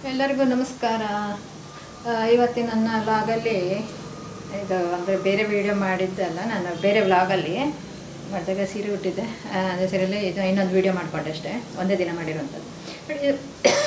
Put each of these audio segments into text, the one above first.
ಎಲ್ಲರಿಗೂ ನಮಸ್ಕಾರ ಆ, ಇವತ್ತಿನ ನನ್ನ ವ್ಲಾಗಲ್ಲಿ ಇದು ಅಂದರೆ ಬೇರೆ ವಿಡಿಯೋ ಮಾಡಿದ್ದಲ್ಲ ನಾನು ಬೇರೆ ವ್ಲಾಗಲ್ಲಿ ಮಾಡಿದಾಗ ಸೀರೆ ಹುಟ್ಟಿದ್ದೆ ಆ, ಅದೇ ಸೀರೆಯಲ್ಲಿ ಇದು ಇನ್ನೊಂದು ವಿಡಿಯೋ ಮಾಡಿಕೊಂಡೆ ಅಷ್ಟೇ ಒಂದೇ ದಿನ ಮಾಡಿರೋಂಥದ್ದು ಬಟ್ ಇದು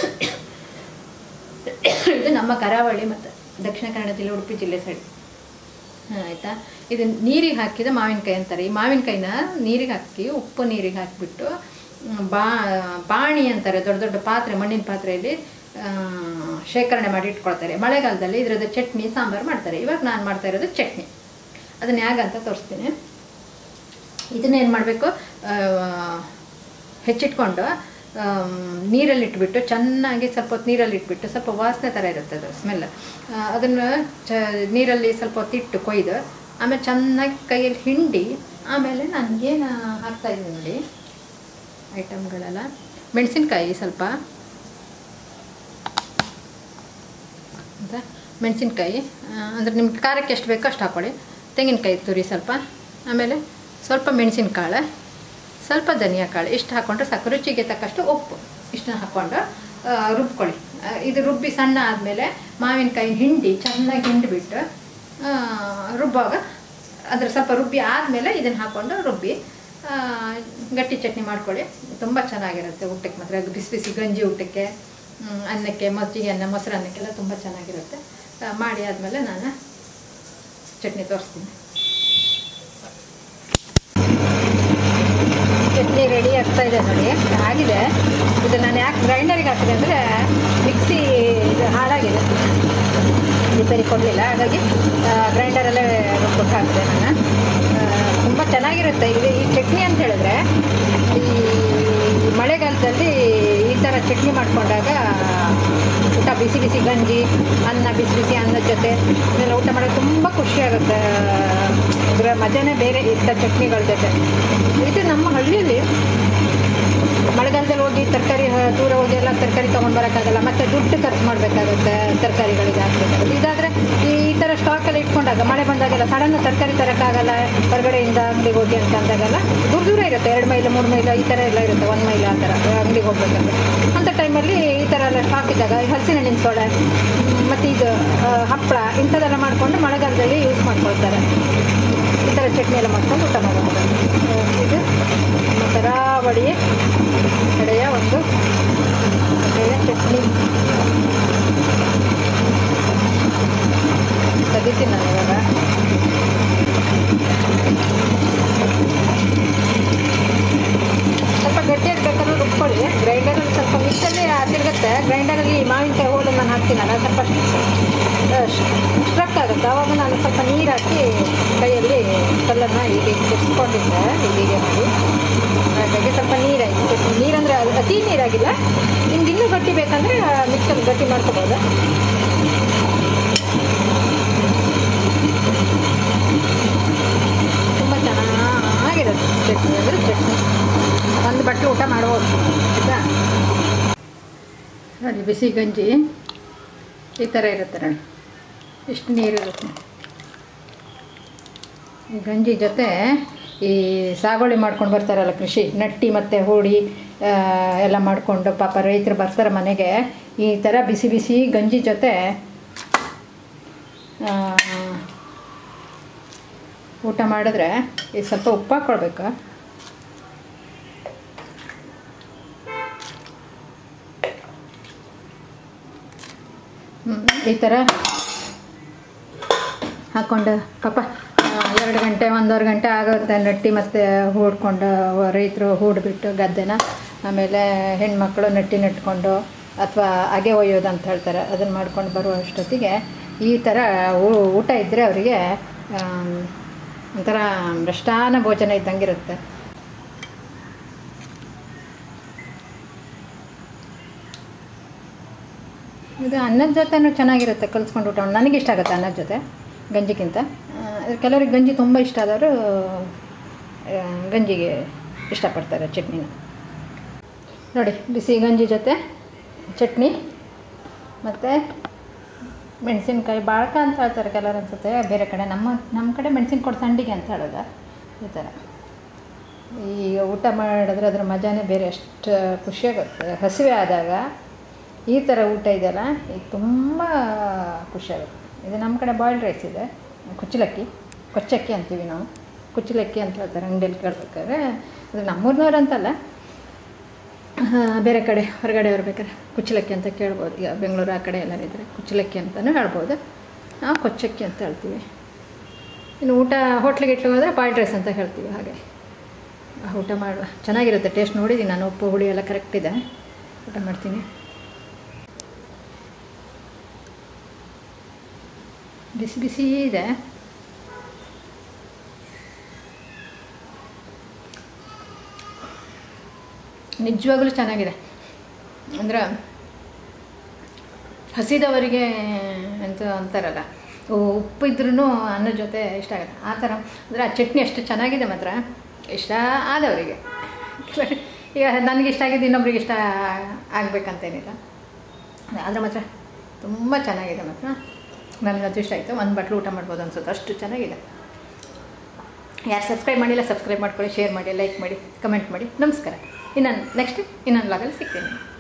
ಇದು ನಮ್ಮ ಕರಾವಳಿ ಮತ್ತು ದಕ್ಷಿಣ ಕನ್ನಡ ಜಿಲ್ಲೆ ಉಡುಪಿ ಜಿಲ್ಲೆ ಸೈಡ್ ಆಯಿತಾ ಇದು ನೀರಿಗೆ ಹಾಕಿದ ಮಾವಿನಕಾಯಿ ಅಂತಾರೆ ಈ ಮಾವಿನಕಾಯಿನ ನೀರಿಗೆ ಹಾಕಿ ಉಪ್ಪು ನೀರಿಗೆ ಹಾಕಿಬಿಟ್ಟು ಮ್, ಬಾ ಬಾಣಿ ಅಂತಾರೆ ದೊಡ್ಡ ದೊಡ್ಡ ಪಾತ್ರೆ ಮಣ್ಣಿನ ಪಾತ್ರೆಯಲ್ಲಿ ಆ, ಶೇಖರಣೆ ಮಾಡಿ ಇಟ್ಕೊಳ್ತಾರೆ ಮಳೆಗಾಲದಲ್ಲಿ ಇದರದ್ದು ಚಟ್ನಿ ಸಾಂಬಾರು ಮಾಡ್ತಾರೆ ಇವಾಗ ನಾನು ಮಾಡ್ತಾ ಇರೋದು ಚಟ್ನಿ ಅದನ್ನ ಹೇಗಂತ ತೋರಿಸ್ತೀನಿ ಇದನ್ನೇನು ಮಾಡಬೇಕು ಹೆಚ್ಚಿಟ್ಕೊಂಡು ನೀರಲ್ಲಿ ಇಟ್ಬಿಟ್ಟು ಚೆನ್ನಾಗಿ ಸ್ವಲ್ಪ ಹೊತ್ತು ನೀರಲ್ಲಿ ಇಟ್ಬಿಟ್ಟು ಸ್ವಲ್ಪ ವಾಸನೆ ಥರ ಇರುತ್ತೆ ಅದು ಸ್ಮೆಲ್ ಅದನ್ನು ಚ ನೀರಲ್ಲಿ ಸ್ವಲ್ಪ ಹೊತ್ತು ಇಟ್ಟು ಕೊಯ್ದು ಆಮೇಲೆ ಚೆನ್ನಾಗಿ ಕೈಯಲ್ಲಿ ಹಿಂಡಿ ಆಮೇಲೆ ನಾನು ಏನು ಹಾಕ್ತಾಯಿದ್ದೀನಿ ನೋಡಿ ಐಟಮ್ಗಳೆಲ್ಲ ಮೆಣಸಿನ್ಕಾಯಿ ಸ್ವಲ್ಪ ಅಂತ ಮೆಣಸಿನ್ಕಾಯಿ ಅಂದರೆ ನಿಮ್ಗೆ ಖಾರಕ್ಕೆ ಎಷ್ಟು ಬೇಕೋ ಅಷ್ಟು ಹಾಕ್ಕೊಳ್ಳಿ ತೆಂಗಿನಕಾಯಿ ತುರಿ ಸ್ವಲ್ಪ ಆಮೇಲೆ ಸ್ವಲ್ಪ ಮೆಣಸಿನಕಾಳು ಸ್ವಲ್ಪ ಧನಿಯಾ ಕಾಳು ಇಷ್ಟು ಹಾಕ್ಕೊಂಡ್ರೆ ಸಾಕು ರುಚಿಗೆ ತಕ್ಕಷ್ಟು ಉಪ್ಪು ಇಷ್ಟನ್ನ ಹಾಕ್ಕೊಂಡು ಆ, ರುಬ್ಕೊಳ್ಳಿ ಆ, ಇದು ರುಬ್ಬಿ ಸಣ್ಣ ಆದಮೇಲೆ ಮಾವಿನಕಾಯಿ ಹಿಂಡಿ ಚೆನ್ನಾಗಿ ಹಿಂಡಿಬಿಟ್ಟು ಆ, ರುಬ್ಬುವಾಗ ಅದ್ರ ಸ್ವಲ್ಪ ರುಬ್ಬಿ ಆದಮೇಲೆ ಇದನ್ನು ಹಾಕ್ಕೊಂಡು ರುಬ್ಬಿ ಆ, ಗಟ್ಟಿ ಚಟ್ನಿ ಮಾಡ್ಕೊಳ್ಳಿ ತುಂಬ ಚೆನ್ನಾಗಿರುತ್ತೆ ಊಟಕ್ಕೆ ಮಾತ್ರ ಅದು ಬಿಸಿ ಬಿಸಿ ಗಂಜಿ ಊಟಕ್ಕೆ ಹ್ಮ್, ಅನ್ನಕ್ಕೆ ಮಜ್ಜಿಗೆ ಅನ್ನ ಮೊಸರು ಅನ್ನಕ್ಕೆಲ್ಲ ತುಂಬ ಚೆನ್ನಾಗಿರುತ್ತೆ ಆ, ಮಾಡಿ ಆದಮೇಲೆ ನಾನು ಚಟ್ನಿ ತೋರಿಸ್ತೀನಿ ಚಟ್ನಿ ರೆಡಿ ಆಗ್ತಾ ಇದೆ ನೋಡಿ ಆಗಿದೆ ಇದು ನಾನು ಯಾಕೆ ಗ್ರೈಂಡರಿಗೆ ಹಾಕಿದೆ ಅಂದರೆ ಮಿಕ್ಸಿ ಇದು ಹಾಳಾಗಿದೆ ರಿಪೇರಿ ಕೊಡಲಿಲ್ಲ ಹಾಗಾಗಿ ಗ್ರೈಂಡರಲ್ಲೇ ರುಬ್ಬಿಟ್ಟು ಹಾಕಿದೆ ನಾನು ತುಂಬ ಚೆನ್ನಾಗಿರುತ್ತೆ ಇದು ಈ ಚಟ್ನಿ ಅಂತ ಹೇಳಿದ್ರೆ ಈ ಮಳೆಗಾಲದಲ್ಲಿ ಈ ಥರ ಚಟ್ನಿ ಮಾಡಿಕೊಂಡಾಗ ಊಟ ಬಿಸಿ ಬಿಸಿ ಗಂಜಿ ಅನ್ನ ಬಿಸಿ ಬಿಸಿ ಅನ್ನದ ಜೊತೆ ಇದೆಲ್ಲ ಊಟ ಮಾಡೋಕೆ ತುಂಬ ಖುಷಿಯಾಗುತ್ತೆ ಇದರ ಮಜಾನೇ ಬೇರೆ ಇಂಥ ಚಟ್ನಿಗಳ ಜೊತೆ ಇದು ನಮ್ಮ ಹಳ್ಳಿಯಲ್ಲಿ ಮಳೆಗಾಲದಲ್ಲಿ ಹೋಗಿ ತರಕಾರಿ ದೂರ ಹೋಗಿ ಎಲ್ಲ ತರಕಾರಿ ತೊಗೊಂಡು ಬರೋಕ್ಕಾಗಲ್ಲ ಮತ್ತು ದುಡ್ಡು ಖರ್ಚು ಮಾಡಬೇಕಾಗುತ್ತೆ ತರಕಾರಿಗಳಿಗೆ ಹಾಕ್ಬೇಕಾಗುತ್ತೆ ಇದಾದರೆ ಈ ಈ ಥರ ಸ್ಟಾಕೆಲ್ಲ ಇಟ್ಕೊಂಡಾಗ ಮಳೆ ಬಂದಾಗೆಲ್ಲ ಸಡನ್ ತರಕಾರಿ ತರೋಕ್ಕಾಗಲ್ಲ ಹೊರಗಡೆಯಿಂದ ಅಂಗಡಿಗೆ ಹೋಗಿ ಅಂತ ಅಂದಾಗೆಲ್ಲ ದೂರ ದೂರ ಇರುತ್ತೆ ಎರಡು ಮೈಲು ಮೂರು ಮೈಲು ಈ ಥರ ಎಲ್ಲ ಇರುತ್ತೆ ಒಂದು ಮೈಲು ಆ ಥರ ಅಂಗಡಿಗೆ ಹೋಗ್ಬೇಕಂದ್ರೆ ಅಂಥ ಟೈಮಲ್ಲಿ ಈ ಥರ ಎಲ್ಲ ಸ್ಟಾಕ್ ಇದ್ದಾಗ ಈ ಹಲಸಿನ ಹಣ್ಣಿನ ಸೋಳೆ ಮತ್ತು ಇದು ಆ, ಹಪ್ಪಳ ಇಂಥದ್ದೆಲ್ಲ ಮಾಡಿಕೊಂಡು ಮಳೆಗಾಲದಲ್ಲಿ ಯೂಸ್ ಮಾಡ್ಕೊಳ್ತಾರೆ ಈ ಥರ ಚಟ್ನಿ ಎಲ್ಲ ಮಾಡ್ಕೊಂಡು ಊಟ ಮಾಡೋದು ಇದು ನಮ್ಮ ಕರಾವಳಿ ಕಡೆಯ ಒಂದು ಕಡೆಯ ಚಟ್ನಿ ತೆಗಿತೀನಿ ನಾನು ಇವಾಗ ಸ್ವಲ್ಪ ಗಟ್ಟಿಯಾಗಿ ಬೇಕಾದ್ರೆ ರುಬ್ಕೊಳ್ಳಿ ಗ್ರೈಂಡರಲ್ಲಿ ಸ್ವಲ್ಪ ಮಿಕ್ಸಲ್ಲಿ ತಿರುಗುತ್ತೆ ಗ್ರೈಂಡರಲ್ಲಿ ಮಾವಿನಕಾಯಿ ಹೋಳು ನಾನು ಹಾಕ್ತೀನಲ್ಲ ಸ್ವಲ್ಪ ಸ್ಟ್ರಕ್ ಆಗುತ್ತೆ ಆವಾಗ ನಾನು ಸ್ವಲ್ಪ ನೀರು ಹಾಕಿ ಕೈಯಲ್ಲಿ ಕಲ್ಲನ್ನು ಹೀಗೆ ಕುದಿಸ್ಕೊಂಡಿದ್ದೆ ಹೀಗೆ ಮಾಡಿ ಹಾಗಾಗಿ ಸ್ವಲ್ಪ ನೀರಾಯಿತು ನೀರಂದರೆ ಅತಿ ನೀರಾಗಿಲ್ಲ ನಿಮ್ಗೆ ಇನ್ನೂ ಗಟ್ಟಿ ಬೇಕಂದರೆ ಮಿಕ್ಸಲ್ಲಿ ಗಟ್ಟಿ ಮಾಡ್ಕೋಬೋದು ತುಂಬ ಚೆನ್ನಾಗಿರುತ್ತೆ ಚಟ್ನಿ ಅಂದರೆ ಚಟ್ನಿ ಒಂದು ಬಟ್ಟಲು ಊಟ ಮಾಡ್ಬೋದು ಆಯಿತಾ ನೋಡಿ ಬಿಸಿ ಗಂಜಿ ಈ ಥರ ಇರುತ್ತೆ ನೋಡಿ ಇಷ್ಟು ನೀರಿರುತ್ತೆ ಈ ಗಂಜಿ ಜೊತೆ ಈ ಸಾಗುವಳಿ ಮಾಡ್ಕೊಂಡು ಬರ್ತಾರಲ್ಲ ಕೃಷಿ ನಟ್ಟಿ ಮತ್ತು ಹೂಡಿ ಆ, ಎಲ್ಲ ಮಾಡಿಕೊಂಡು ಪಾಪ ರೈತರು ಬರ್ತಾರೆ ಮನೆಗೆ ಈ ಥರ ಬಿಸಿ ಬಿಸಿ ಗಂಜಿ ಜೊತೆ ಆ, ಊಟ ಮಾಡಿದ್ರೆ ಈ ಸ್ವಲ್ಪ ಉಪ್ಪು ಹಾಕ್ಕೊಳ್ಬೇಕು ಹ್ಮ್, ಈ ಥರ ಹಾಕ್ಕೊಂಡು ಪಾಪ ಆ, ಎರಡು ಗಂಟೆ ಒಂದೂವರೆ ಗಂಟೆ ಆಗುತ್ತೆ ನಟ್ಟಿ ಮತ್ತು ಹೂಡ್ಕೊಂಡು ರೈತರು ಹೂಡ್ಬಿಟ್ಟು ಗದ್ದೆನ ಆಮೇಲೆ ಹೆಣ್ಮಕ್ಳು ನಟ್ಟಿ ನೆಟ್ಕೊಂಡು ಅಥವಾ ಅಗೆ ಒಯ್ಯೋದು ಅಂತ ಹೇಳ್ತಾರೆ ಅದನ್ನು ಮಾಡ್ಕೊಂಡು ಬರುವ ಅಷ್ಟೊತ್ತಿಗೆ ಈ ಥರ ಊ- ಊಟ ಇದ್ದರೆ ಅವರಿಗೆ ಒಂಥರ ಮೃಷ್ಟಾನ ಭೋಜನ ಇದ್ದಂಗಿರುತ್ತೆ ಇದು ಅನ್ನದ ಜೊತೆನೂ ಚೆನ್ನಾಗಿರುತ್ತೆ ಕಲಿಸ್ಕೊಂಡು ಊಟ ನನಗೆ ಇಷ್ಟ ಆಗುತ್ತೆ ಅನ್ನದ ಜೊತೆ ಗಂಜಿಗಿಂತ ಆ, ಕೆಲವರಿಗೆ ಗಂಜಿ ತುಂಬ ಇಷ್ಟ ಆದವರು ಆ, ಗಂಜಿಗೆ ಇಷ್ಟಪಡ್ತಾರೆ ಚಟ್ನಿನ ನೋಡಿ ಬಿಸಿ ಗಂಜಿ ಜೊತೆ ಚಟ್ನಿ ಮತ್ತು ಮೆಣಸಿನ್ಕಾಯಿ ಬಾಳ್ಕ ಅಂತ ಹೇಳ್ತಾರೆ ಕೆಲವರು ಅನ್ಸುತ್ತೆ ಬೇರೆ ಕಡೆ ನಮ್ಮ ನಮ್ಮ ಕಡೆ ಮೆಣಸಿನ ಕೊಡು ಸಂಡಿಗೆ ಅಂತ ಹೇಳೋದು ಈ ಥರ ಈಗ ಊಟ ಮಾಡಿದ್ರೆ ಅದ್ರ ಮಜಾನೇ ಬೇರೆ ಎಷ್ಟು ಖುಷಿಯಾಗುತ್ತೆ ಹಸಿವೆ ಆದಾಗ ಈ ಥರ ಊಟ ಇದೆಯಲ್ಲ ಇದು ತುಂಬ ಖುಷಿಯಾಗುತ್ತೆ ಇದು ನಮ್ಮ ಕಡೆ ಬಾಯ್ಲ್ಡ್ ರೈಸ್ ಇದೆ ಕುಚ್ಚಲಕ್ಕಿ ಕೊಚ್ಚಕ್ಕಿ ಅಂತೀವಿ ನಾವು ಕುಚ್ಚಲಕ್ಕಿ ಅಂತ ಹೇಳ್ತಾರೆ ಅಂಗಡಿಯಲ್ಲಿ ಕೇಳ್ಬೇಕಾದ್ರೆ ಅದು ನಮ್ಮೂರಿನವ್ರು ಅಂತಲ್ಲ ಆ, ಬೇರೆ ಕಡೆ ಹೊರಗಡೆ ಬೇಕಾದ್ರೆ ಕುಚ್ಚಲಕ್ಕಿ ಅಂತ ಕೇಳ್ಬೋದು ಈಗ ಬೆಂಗಳೂರು ಆ ಕಡೆ ಎಲ್ಲರೂ ಇದ್ದರೆ ಕುಚ್ಚಲಕ್ಕಿ ಅಂತಲೂ ಹೇಳ್ಬೋದು ನಾವು ಕೊಚ್ಚಕ್ಕಿ ಅಂತ ಹೇಳ್ತೀವಿ ಇನ್ನು ಊಟ ಹೋಟ್ಲಿಗೆ ಇಟ್ಟು ಹೋದರೆ ಬಾಯ್ಲ್ಡ್ ರೈಸ್ ಅಂತ ಹೇಳ್ತೀವಿ ಹಾಗೆ ಆ, ಊಟ ಮಾಡುವ ಚೆನ್ನಾಗಿರುತ್ತೆ ಟೇಸ್ಟ್ ನೋಡಿದ್ದೀನಿ ನಾನು ಉಪ್ಪು ಹುಳಿ ಎಲ್ಲ ಕರೆಕ್ಟ್ ಇದೆ ಊಟ ಮಾಡ್ತೀನಿ ಬಿಸಿ ಬಿಸಿ ಇದೆ ನಿಜವಾಗ್ಲೂ ಚೆನ್ನಾಗಿದೆ ಅಂದ್ರೆ ಹಸಿದವರಿಗೆ ಅಂತ ಅಂತಾರಲ್ಲ ಓ, ಉಪ್ಪು ಇದ್ರೂ ಅನ್ನದ ಜೊತೆ ಇಷ್ಟ ಆಗುತ್ತೆ ಆ ಥರ ಅಂದರೆ ಆ ಚಟ್ನಿ ಅಷ್ಟು ಚೆನ್ನಾಗಿದೆ ಮಾತ್ರ ಇಷ್ಟ ಆದವರಿಗೆ ಈಗ ನನಗೆ ಇಷ್ಟ ಆಗಿದ್ದು ಇನ್ನೊಬ್ರಿಗೆ ಇಷ್ಟ ಆಗಬೇಕಂತೇನಿಲ್ಲ ಆದರೆ ಮಾತ್ರ ತುಂಬ ಚೆನ್ನಾಗಿದೆ ಮಾತ್ರ ನನಗಂತೂ ಇಷ್ಟ ಆಯಿತು ಒಂದು ಬಟ್ಲು ಊಟ ಮಾಡ್ಬೋದು ಅನ್ಸುತ್ತೆ ಅಷ್ಟು ಚೆನ್ನಾಗಿದೆ ಯಾರು ಸಬ್ಸ್ಕ್ರೈಬ್ ಮಾಡಿಲ್ಲ ಸಬ್ಸ್ಕ್ರೈಬ್ ಮಾಡ್ಕೊಳ್ಳಿ ಶೇರ್ ಮಾಡಿ ಲೈಕ್ ಮಾಡಿ ಕಮೆಂಟ್ ಮಾಡಿ ನಮಸ್ಕಾರ ಇನ್ನೊಂದು ನೆಕ್ಸ್ಟ್ ಇನ್ನೊಂದು ಲಾಗಲ್ಲಿ ಸಿಗ್ತೀನಿ